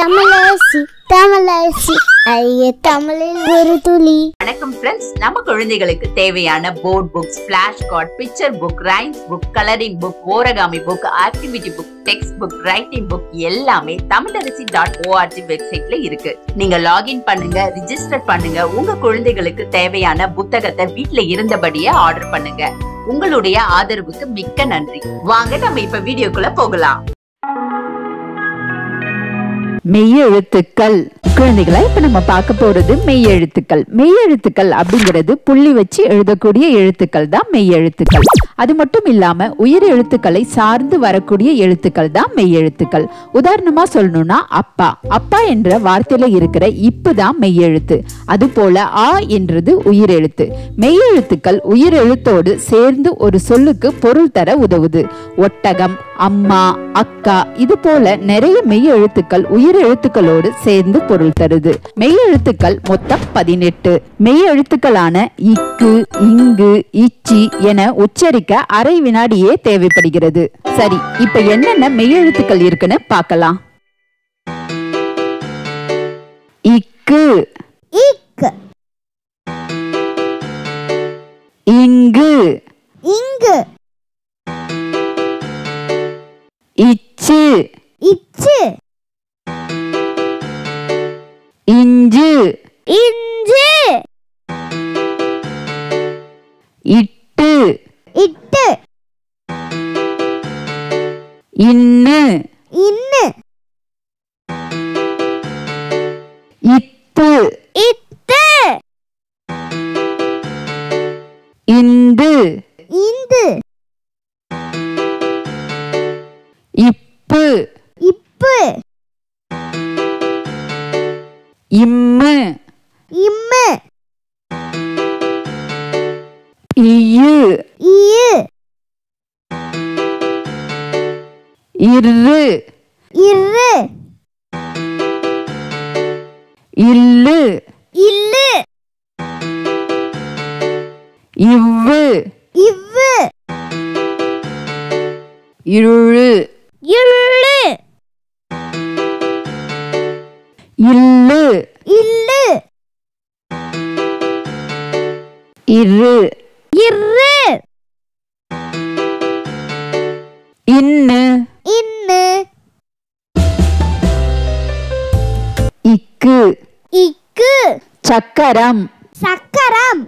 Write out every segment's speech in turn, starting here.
தமிழரசி தமிழரசி ஐய தமிழில் ஒரு துளி வணக்கம் ஃப்ரெண்ட்ஸ் நம்ம குழந்தைகளுக்கு தேவையான board books flash card picture book rhymes book colouring book origami book activity book text book writing book எல்லாமே தமிழரசி டாட் ஓஆர்ஜி வெப்சைட்ல இருக்கு நீங்க லாகின் பண்ணுங்க ரிஜிஸ்டர் பண்ணுங்க உங்க குழந்தைகளுக்கு தேவையான புத்தகத்தை வீட்ல இருந்தபடியே ஆர்டர் பண்ணுங்க உங்களுடைய ஆதரவுக்கு மிக்க நன்றி வாங்க நம்ம இப்ப வீடியோக்குள்ள போகலாம் மெய்யெழுத்துக்கள் குழந்தைகளா இப்ப நம்ம பார்க்க போறது மெய்யெழுத்துக்கள் மெய்யெழுத்துக்கள் அப்படிங்கிறது புள்ளி வச்சு எழுதக்கூடிய எழுத்துக்கள் தான் மெய்யெழுத்துக்கள் அது மட்டும் இல்லாம உயிர் எழுத்துக்களை சார்ந்து வரக்கூடிய எழுத்துக்கள் தான் மெய்யெழுத்துக்கள் உதாரணமா சொல்லணும்னா அப்பா அப்பா என்ற வார்த்தையில இருக்கிற இப்பு தான் மெய்யெழுத்து அது போல ஆ என்றது உயிரெழுத்து மெய்யெழுத்துக்கள் உயிரெழுத்தோடு சேர்ந்து ஒரு சொல்லுக்கு பொருள் தர உதவுது ஒட்டகம் அம்மா அக்கா இது போல நிறைய மெய் எழுத்துக்கள் உயிர் எழுத்துக்களோடு சேர்ந்து பொருள் தருது மெய் எழுத்துக்கள் மொத்தம் பதினெட்டு மெய் எழுத்துக்களான இக்கு இங்கு இச்சி என உச்சரிக்க அரை வினாடியே தேவைப்படுகிறது சரி இப்ப என்னென்ன மெய் எழுத்துக்கள் இருக்குன்னு பார்க்கலாம் இக்கு இக் இங்கு இங்கு இச்சு இச்சு இஞ்சு இஞ்சு இட்டு இட்டு இன்னு இன்னு இத்து இத்து இந்து இந்து இப்பு இப்பு இம்மு இம்மு இயு இயு இரு இரு இல்லு இல்லு இவ்வு இவ்வு இழு இள்ளு இல்லு இல்லு இரு இரு இன்னு இன்னு இக்கு இக்கு சக்கரம் சக்கரம்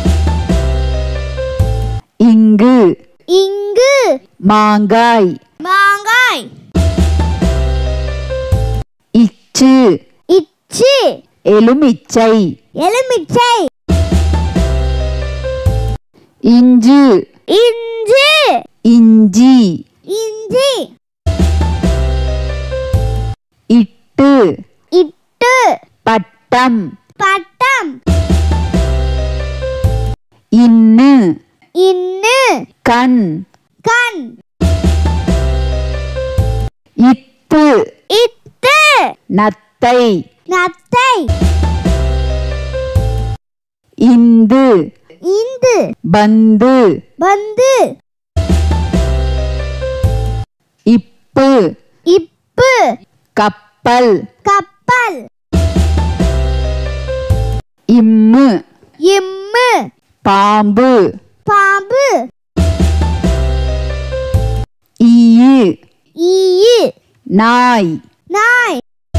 இங்கு இங்கு மாங்காய் மாங்காய் இச்சு இச்சு எலுமிச்சை எலுமிச்சை இஞ்சு இஞ்சு இஞ்சி இஞ்சி இட்டு இட்டு பட்டம் பட்டம் இன்னு இன்னு கண் கண் இத்து இத்து நத்தை நத்தை இந்து இந்து பந்து பந்து இப்பு இப்பு கப்பல் கப்பல் இம்மு இம்மு பாம்பு பாம்பு ஈயு ஈயு நாய் நாய்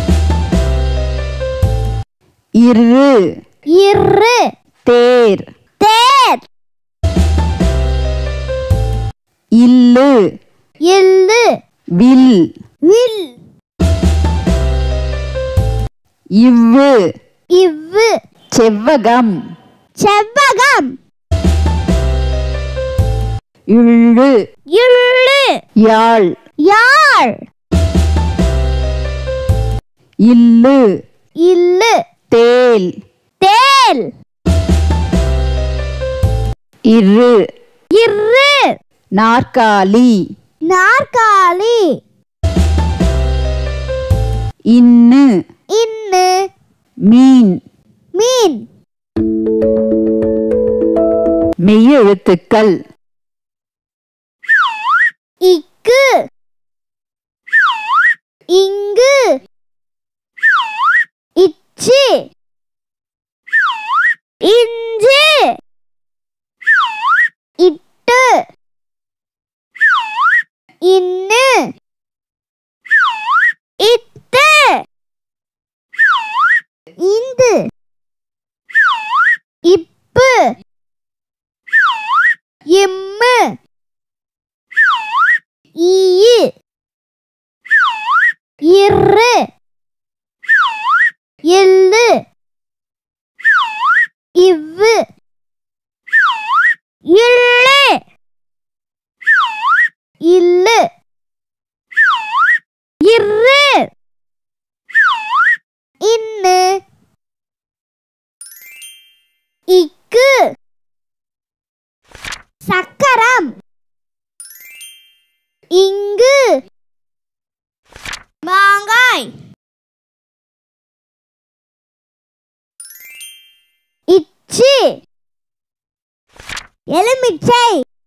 இரு இரு தேர் தேர் இல்லு இல்லு வில் வில் இவ்வு இவ்வு செவ்வகம் செவ்வகம் இழு இள்ளு யாழ் யாழ் இல்லு இல்லு தேல் தேல் இரு இரு நாற்காலி நாற்காலி இன்னு இன்னு மீன் மீன் மெய்யெழுத்துக்கள் இக்கு இங்கு எலுமிச்சை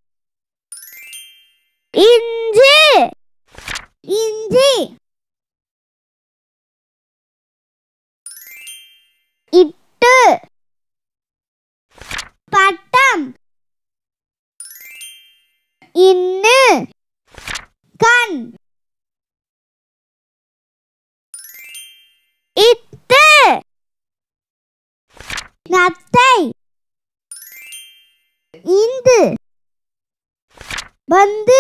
இஞ்சி இஞ்சி இட்டு பட்டம் இன்னு கண் இட்டு நத்தை இந்து வந்து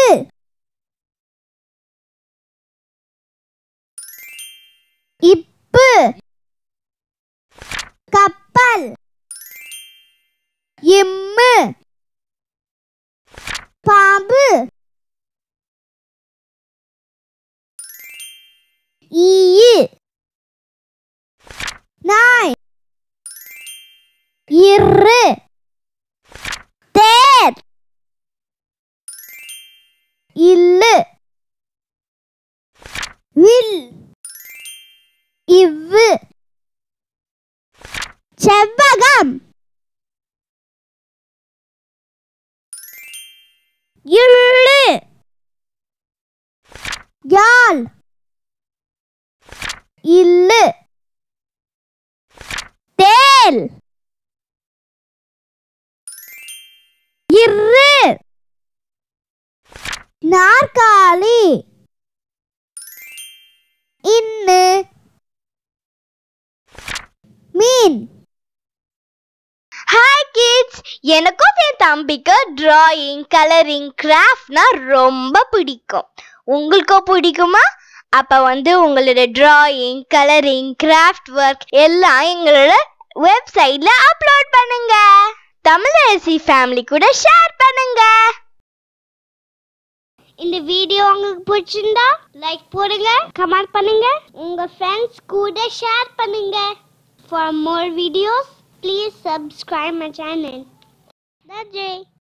இப்பு கப்பல் இம்மு பாம்பு ஈ நாய் இரு தேர் இல்லு வில் இவ்வு செவ்வகம் இள்ளு யாழ் இல்லு தேல் இரு நாற்காலி இன்னு மீன் ஹாய் கிட்ஸ் எனக்கும் என் தம்பிக்கு டிராயிங் கலரிங் கிராஃப்ட்னா ரொம்ப பிடிக்கும் உங்களுக்கும் பிடிக்குமா அப்ப வந்து உங்களோட டிராயிங் கலரிங் கிராஃப்ட் ஒர்க் எல்லாம் எங்களோட வெப்சைட்ல அப்லோட் பண்ணுங்க தமிழரசி ஃபேமிலி கூட ஷேர் பண்ணுங்க இந்த வீடியோ உங்களுக்கு பிடிச்சிருந்தா லைக் போடுங்க கமெண்ட் பண்ணுங்க உங்க ஃப்ரெண்ட்ஸ் கூட ஷேர் பண்ணுங்க for more videos please subscribe my channel நன்றி